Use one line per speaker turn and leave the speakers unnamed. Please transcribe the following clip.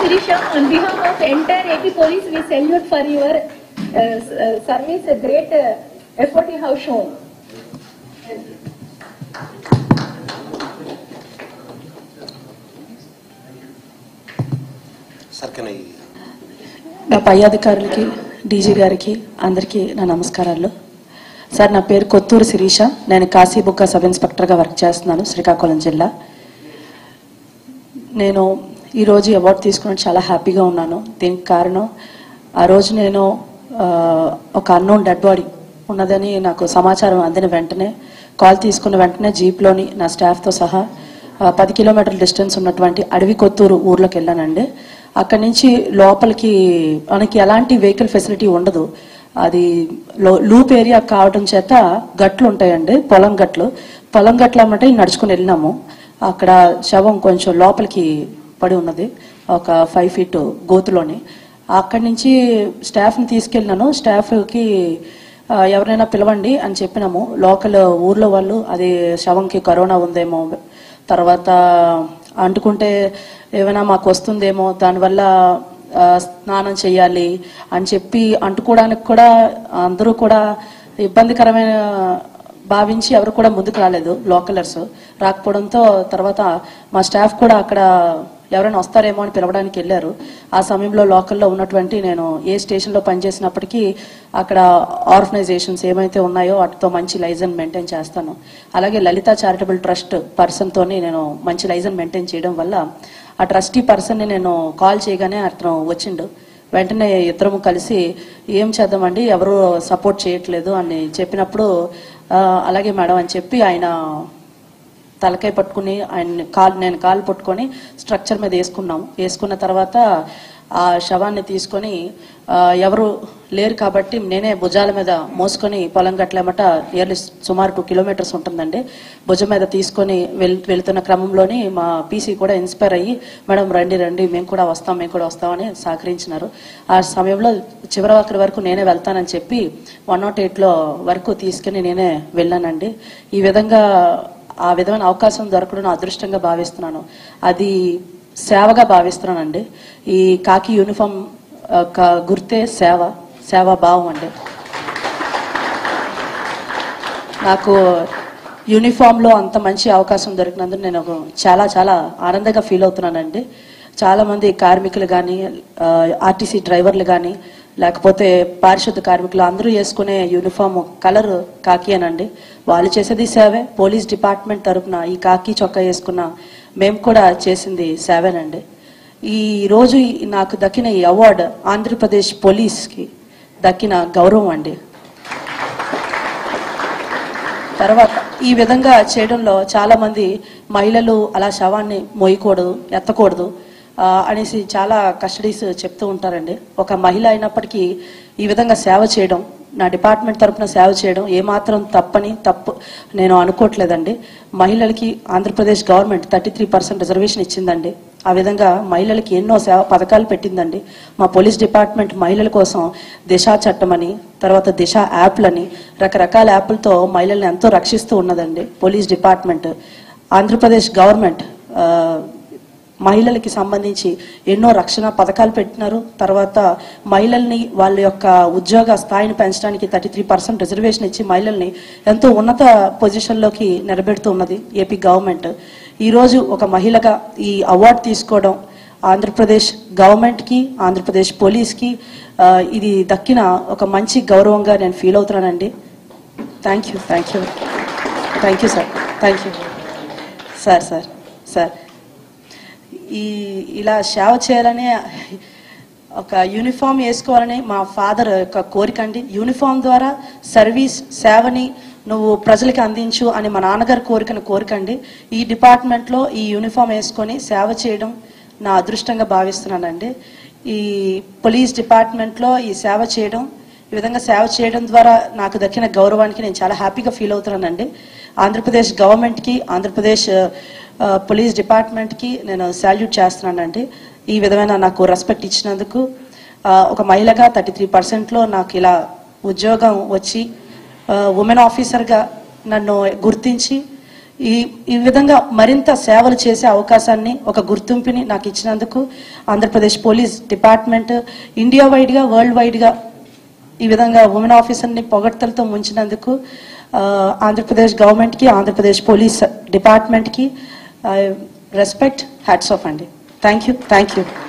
Sirisha, on behalf of entire AP Police, we salute for your uh, s- uh, service, a great uh, effort you have shown.
Sir can I
నా పై అధికారులకి DG గారికి అందరికీ నా నమస్కారాలు sir నా పేరు కొత్తూరు శిరీష నేను కాశీబుక్క సబ్ ఇన్స్పెక్టర్గా వర్క్ చేస్తున్నాను శ్రీకాకుళం జిల్లా నేను ఈరోజు అవార్డు తీసుకుని చాలా హ్యాపీగా ఉన్నాను దీనికి కారణం ఆ రోజు నేను ఆ, ఒక అన్నోన్ డెడ్ బాడీ ఉన్నదని నాకు సమాచారం అందిన వెంటనే కాల్ తీసుకున్న వెంటనే జీప్లోని నా స్టాఫ్తో సహా ఆ, పది కిలోమీటర్ల డిస్టెన్స్ ఉన్నటువంటి అడవి కొత్తూరు ఊర్లోకి వెళ్ళానండి అక్కడి నుంచి లోపలికి మనకి ఎలాంటి వెహికల్ ఫెసిలిటీ ఉండదు అది లో- లూప్ ఏరియా కావడం చేత గట్లు ఉంటాయండి పొలం గట్లు పొలం గట్లు అన్నమాట నడుచుకుని వెళ్ళినాము అక్కడ శవం కొంచెం లోపలికి పడి ఉన్నది ఒక ఫైవ్ ఫీట్ గోతులోని అక్కడి నుంచి స్టాఫ్ని తీసుకెళ్ళినాను స్టాఫ్కి ఆ, ఎవరైనా పిలవండి అని చెప్పినాము లోకల్ ఊర్లో వాళ్ళు అది శవంకి కరోనా ఉందేమో తర్వాత అంటుకుంటే ఏమైనా మాకు వస్తుందేమో దానివల్ల ఆ, స్నానం చేయాలి అని చెప్పి అంటుకోవడానికి కూడా అందరూ కూడా ఇబ్బందికరమైన భావించి ఎవరు కూడా ముందుకు రాలేదు లోకలర్స్ రాకపోవడంతో తర్వాత మా స్టాఫ్ కూడా అక్కడ ఎవరైనా వస్తారేమో అని పిలవడానికి వెళ్ళారు ఆ సమయంలో లోకల్లో ఉన్నటువంటి నేను ఏ స్టేషన్లో పనిచేసినప్పటికీ అక్కడ ఆర్గనైజేషన్స్ ఏమైతే ఉన్నాయో వాటితో మంచి లైజన్ మెయింటైన్ చేస్తాను అలాగే లలిత చారిటబుల్ ట్రస్ట్ పర్సన్తోని నేను మంచి లైజన్ మెయింటైన్ చేయడం వల్ల ఆ ట్రస్టీ పర్సన్ని నేను కాల్ చేయగానే అతను వచ్చిండు వెంటనే ఇద్దరము కలిసి ఏం చేద్దామండి ఎవరు సపోర్ట్ చేయట్లేదు అని చెప్పినప్పుడు "ఆ, అలాగే మేడం అని చెప్పి ఆయన తలకాయ పట్టుకుని ఆయన కాలు నేను కాలు పట్టుకొని స్ట్రక్చర్ మీద వేసుకున్నాం వేసుకున్న తర్వాత ఆ శవాన్ని తీసుకొని ఆ, ఎవరు లేరు కాబట్టి నేనే భుజాల మీద మోసుకొని పొలం గట్లేమట నియర్లీ సుమారు టూ కిలోమీటర్స్ ఉంటుందండి భుజం మీద తీసుకొని వెల్ వెళ్తున్న క్రమంలోని మా పీసీ కూడా ఇన్స్పైర్ అయ్యి మేడం రండి రండి మేము కూడా వస్తాం మేము కూడా వస్తామని సహకరించినారు ఆ సమయంలో చివరి అక్కడి వరకు నేనే వెళ్తానని చెప్పి వన్ నాట్ ఎయిట్లో వరకు తీసుకుని నేనే వెళ్ళానండి ఈ విధంగా ఆ విధమైన అవకాశం దొరకడం నా అదృష్టంగా భావిస్తున్నాను అది సేవగా భావిస్తున్నానండి ఈ కాకి యూనిఫామ్ ఒక గుర్తే సేవ సేవా భావం అండి నాకు యూనిఫామ్లో అంత మంచి అవకాశం దొరికినందుకు నేను చాలా చాలా ఆనందంగా ఫీల్ అవుతున్నానండి చాలా మంది కార్మికులు కానీ ఆర్టీసీ డ్రైవర్లు కానీ లేకపోతే పారిశుద్ధ కార్మికులు అందరూ వేసుకునే యూనిఫామ్ కలర్ కాకి అనండి వాళ్ళు చేసేది సేవే పోలీస్ డిపార్ట్మెంట్ తరపున ఈ కాకి చొక్కా వేసుకున్న మేము కూడా చేసింది సేవేనండి ఈ రోజు ఈ- నాకు దక్కిన ఈ అవార్డు ఆంధ్రప్రదేశ్ పోలీస్కి దక్కిన గౌరవం అండి తర్వాత ఈ విధంగా చేయడంలో చాలా మంది మహిళలు అలా శవాన్ని మోయకూడదు ఎత్తకూడదు ఆ, అనేసి చాలా కస్టడీస్ చెప్తూ ఉంటారండి ఒక మహిళ అయినప్పటికీ ఈ విధంగా సేవ చేయడం నా డిపార్ట్మెంట్ తరపున సేవ చేయడం ఏమాత్రం తప్పని తప్పు నేను అనుకోవట్లేదండి మహిళలకి Andhra Pradesh government thirty three percent reservation ఇచ్చిందండి ఆ విధంగా మహిళలకి ఎన్నో సేవ పథకాలు పెట్టిందండి మా పోలీస్ డిపార్ట్మెంట్ మహిళల కోసం దిశా చట్టం అని తర్వాత దిశ యాప్లని రకరకాల యాప్లతో మహిళల్ని ఎంతో రక్షిస్తూ ఉన్నదండి పోలీస్ డిపార్ట్మెంట్ ఆంధ్రప్రదేశ్ గవర్నమెంట్ ఆ, మహిళలకి సంబంధించి ఎన్నో రక్షణ పథకాలు పెట్టినారు తర్వాత మహిళల్ని వాళ్ళ యొక్క ఉద్యోగ స్థాయిని పెంచడానికి థర్టీ త్రీ పర్సెంట్ రిజర్వేషన్ ఇచ్చి మహిళల్ని ఎంతో ఉన్నత పొజిషన్లోకి నిలబెడుతూ ఉన్నది ఏపీ గవర్నమెంట్ ఈరోజు ఒక మహిళగా ఈ అవార్డు తీసుకోవడం ఆంధ్రప్రదేశ్ గవర్నమెంట్కి ఆంధ్రప్రదేశ్ పోలీస్కి ఆ, ఇది దక్కిన ఒక మంచి గౌరవంగా నేను ఫీల్ అవుతున్నానండి thank you thank you thank you sir thank you sir sir sir ఈ ఇలా సేవ చేయాలని ఒక యూనిఫామ్ వేసుకోవాలని మా ఫాదర్ యొక్క కోరిక అండి యూనిఫామ్ ద్వారా సర్వీస్ సేవని నువ్వు ప్రజలకి అందించు అని మా నాన్నగారి కోరికను కోరికండి ఈ డిపార్ట్మెంట్లో ఈ యూనిఫామ్ వేసుకొని సేవ చేయడం నా అదృష్టంగా భావిస్తున్నానండి ఈ పోలీస్ డిపార్ట్మెంట్లో ఈ సేవ చేయడం ఈ విధంగా సేవ చేయడం ద్వారా నాకు దక్కిన గౌరవానికి నేను చాలా హ్యాపీగా ఫీల్ అవుతున్నానండి ఆంధ్రప్రదేశ్ గవర్నమెంట్కి ఆంధ్రప్రదేశ్ ఆ, పోలీస్ డిపార్ట్మెంట్కి నేను సాల్యూట్ చేస్తున్నానండి ఈ విధమైన నాకు రెస్పెక్ట్ ఇచ్చినందుకు ఆ, ఒక మహిళగా థర్టీ త్రీ పర్సెంట్లో నాకు ఇలా ఉద్యోగం వచ్చి ఉమెన్ ఆఫీసర్గా నన్ను గుర్తించి ఈ ఈ విధంగా మరింత సేవలు చేసే అవకాశాన్ని ఒక గుర్తింపుని నాకు ఇచ్చినందుకు ఆంధ్రప్రదేశ్ పోలీస్ డిపార్ట్మెంట్ ఇండియా వైడ్గా వరల్డ్ వైడ్గా ఈ విధంగా ఉమెన్ ఆఫీసర్ని పొగడ్తలతో ముంచినందుకు ఆ, ఆంధ్రప్రదేశ్ గవర్నమెంట్కి ఆంధ్రప్రదేశ్ పోలీస్ డిపార్ట్మెంట్కి రెస్పెక్ట్ హ్యాట్స్ ఆఫ్ అండి థ్యాంక్ యూ థ్యాంక్ యూ